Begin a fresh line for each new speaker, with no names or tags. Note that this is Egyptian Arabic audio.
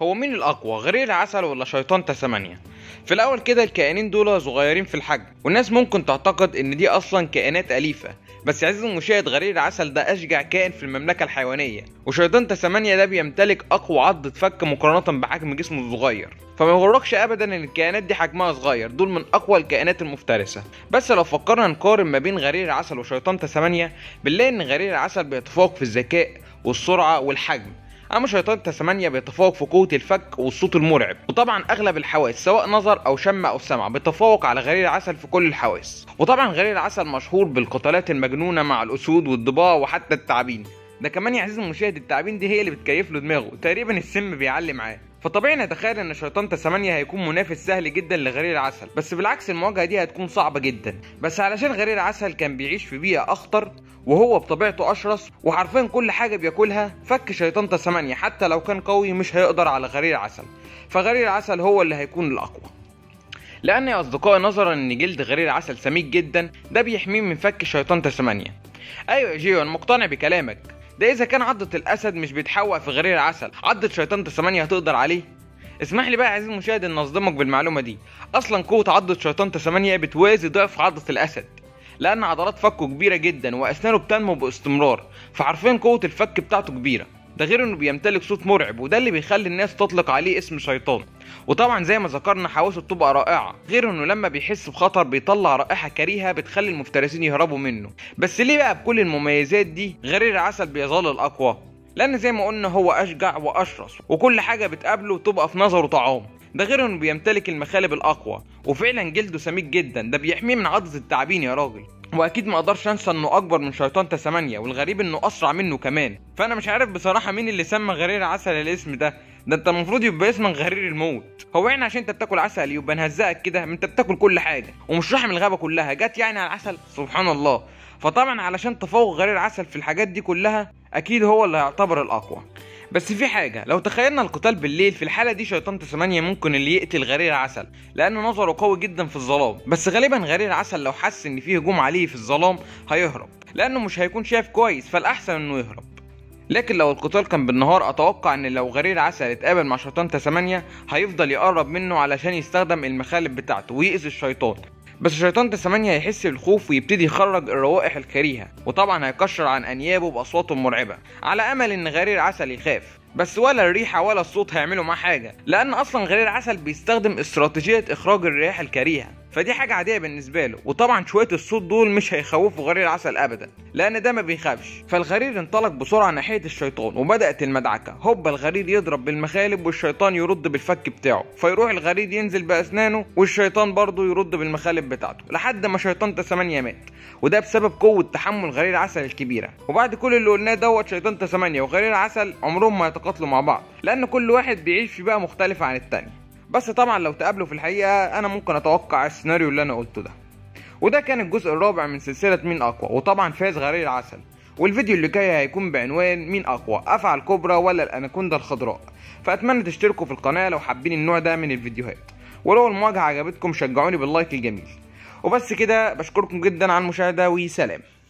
هو مين الأقوى غرير العسل ولا شيطان تسمانيا؟ في الأول كده الكائنين دول صغيرين في الحجم والناس ممكن تعتقد إن دي أصلا كائنات أليفة بس يا عزيزي المشاهد غرير العسل ده أشجع كائن في المملكة الحيوانية وشيطان تسمانيا ده بيمتلك أقوى عضة فك مقارنة بحجم جسمه الصغير فما يغركش ابدا ان الكائنات دي حجمها صغير دول من اقوى الكائنات المفترسه بس لو فكرنا نقارن ما بين غرير العسل وشيطان تسمانيا بنلاقي ان غرير العسل بيتفوق في الذكاء والسرعه والحجم اما شيطان تسمانيا بيتفوق في قوه الفك والصوت المرعب وطبعا اغلب الحواس سواء نظر او شم او سمع بيتفوق على غرير العسل في كل الحواس وطبعا غرير العسل مشهور بالقتالات المجنونه مع الاسود والضباع وحتى التعابين ده كمان يا عزيزي المشاهد التعابين دي هي اللي بتكيف له دماغه تقريبا السم بيعلي معاه فطبيعي نتخيل ان شيطان تسمانيا هيكون منافس سهل جدا لغرير العسل بس بالعكس المواجهه دي هتكون صعبه جدا بس علشان غرير العسل كان بيعيش في بيئه اخطر وهو بطبيعته اشرس وحرفيا كل حاجه بياكلها فك شيطان تسمانيا حتى لو كان قوي مش هيقدر على غرير العسل فغرير العسل هو اللي هيكون الاقوى لان يا اصدقائي نظرا ان جلد غرير العسل سميك جدا ده بيحميه من فك شيطان تسمانيا ايوه يا جيو انا مقتنع بكلامك ده اذا كان عضة الاسد مش بيتحوق في غرير العسل عضة شيطان تسمانيا هتقدر عليه اسمح لي بقى يا عزيزي المشاهد ان اصدمك بالمعلومة دي اصلا قوة عضة شيطان تسمانيا بتوازي ضعف عضة الاسد لان عضلات فكه كبيرة جدا واسنانه بتنمو باستمرار فحرفيا قوة الفك بتاعته كبيرة ده غير انه بيمتلك صوت مرعب وده اللي بيخلي الناس تطلق عليه اسم شيطان وطبعا زي ما ذكرنا حواسه بتبقى رائعه غير انه لما بيحس بخطر بيطلع رائحه كريهه بتخلي المفترسين يهربوا منه بس ليه بقى بكل المميزات دي غرير العسل بيظل الاقوى لان زي ما قلنا هو اشجع واشرس وكل حاجه بتقابله تبقى في نظره طعام ده غير انه بيمتلك المخالب الاقوى وفعلا جلده سميك جدا ده بيحميه من عضة التعابين يا راجل واكيد ما اقدرش انسى انه اكبر من شيطان تسمانيا والغريب انه اسرع منه كمان فانا مش عارف بصراحه مين اللي سمى غرير عسل الاسم ده ده انت المفروض يبقى اسمك غرير الموت هو احنا عشان انت بتاكل عسل يبقى نهزقك كده ما انت بتاكل كل حاجه ومش رحم الغابه كلها جت يعني على العسل سبحان الله فطبعا علشان تفوق غرير عسل في الحاجات دي كلها اكيد هو اللي هيعتبر الاقوى بس في حاجة لو تخيلنا القتال بالليل في الحالة دي شيطان تسمانيا ممكن اللي يقتل غرير العسل لأن نظره قوي جدا في الظلام بس غالبا غرير العسل لو حس إن فيه هجوم عليه في الظلام هيهرب لأنه مش هيكون شايف كويس فالأحسن إنه يهرب لكن لو القتال كان بالنهار اتوقع ان لو غرير عسل اتقابل مع شيطان تسمانيا هيفضل يقرب منه علشان يستخدم المخالب بتاعته ويأذي الشيطان بس شيطان تسمانيا هيحس بالخوف ويبتدي يخرج الروائح الكريهة وطبعا هيكشر عن انيابه باصواته المرعبة على امل ان غرير عسل يخاف بس ولا الريحة ولا الصوت هيعملوا معاه حاجة لأن أصلا غرير عسل بيستخدم استراتيجية إخراج الرياح الكريهة فدي حاجة عادية بالنسبة له وطبعا شوية الصوت دول مش هيخوفوا غرير عسل أبدا لأن ده ما بيخافش فالغرير انطلق بسرعة ناحية الشيطان وبدأت المدعكة هوبا الغرير يضرب بالمخالب والشيطان يرد بالفك بتاعه فيروح الغرير ينزل بأسنانه والشيطان برضه يرد بالمخالب بتاعته لحد ما شيطان تسمانيا مات وده بسبب قوة تحمل غرير عسل الكبيرة وبعد كل اللي قلناه دوت شيطان تسمانيا وغرير عسل عمرهم ما يتقاتلوا مع بعض لأن كل واحد بيعيش في بيئة مختلفة عن التاني بس طبعا لو تقابلوا في الحقيقة أنا ممكن أتوقع السيناريو اللي أنا قلته ده وده كان الجزء الرابع من سلسلة مين أقوى وطبعا فاز غرير العسل والفيديو اللي جاي هيكون بعنوان مين أقوى أفعى الكبرى ولا الأناكوندا الخضراء فأتمنى تشتركوا في القناة لو حابين النوع ده من الفيديوهات ولو المواجهة عجبتكم شجعوني باللايك الجميل وبس كده بشكركم جدا على المشاهدة وسلام